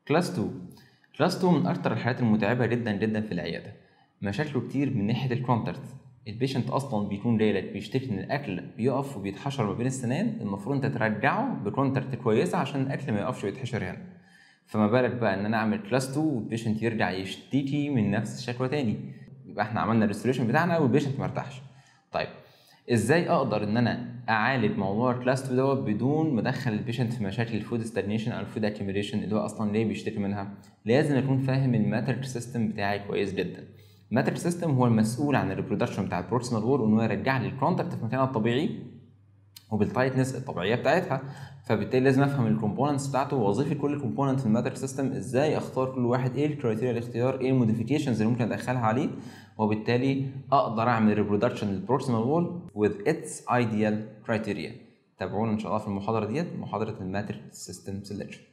كلاس 2 كلاس 2 من اكتر الحالات المتعبه جدا جدا في العياده مشاكله كتير من ناحيه الكونتاكت البيشنت اصلا بيكون جاي لك بيشتكي ان الاكل بيقف وبيتحشر ما بين السنان المفروض انت ترجعه بكونتاكت كويسه عشان الاكل ما يقفش ويتحشر هنا فما بالك بقى ان انا اعمل كلاس 2 والبيشنت يرجع يشتكي من نفس الشكوى تاني يبقى احنا عملنا الريستوريشن بتاعنا والبيشنت ما ارتاحش طيب ازاي اقدر ان انا اعالج موضوع الكلاس 2 دوت بدون ما ادخل البيشنت في مشاكل الفود ستاجنيشن او الفود اكيوميليشن اللي هو اصلا ليه بيشتكي منها لازم اكون فاهم الماتريك سيستم بتاعي كويس جدا الماتريك سيستم هو المسؤول عن الريبرودكشن بتاع البروكسيمال وول وان هو يرجع لي الكونتاكت في مكانها الطبيعي وبالتايتنس الطبيعيه بتاعتها فبالتالي لازم افهم الكومبوننتس بتاعته ووظيفه كل كومبوننت في الماتريك سيستم ازاي اختار كل واحد ايه الكرايتيريا الاختيار ايه الموديفيكيشنز اللي ممكن ادخلها عليه وبالتالي اقدر اعمل ريبرودكشن للبروكسيمال وول with its ideal criteria تابعونا ان شاء الله في المحاضره ديت محاضره الماتريك سيستم سelection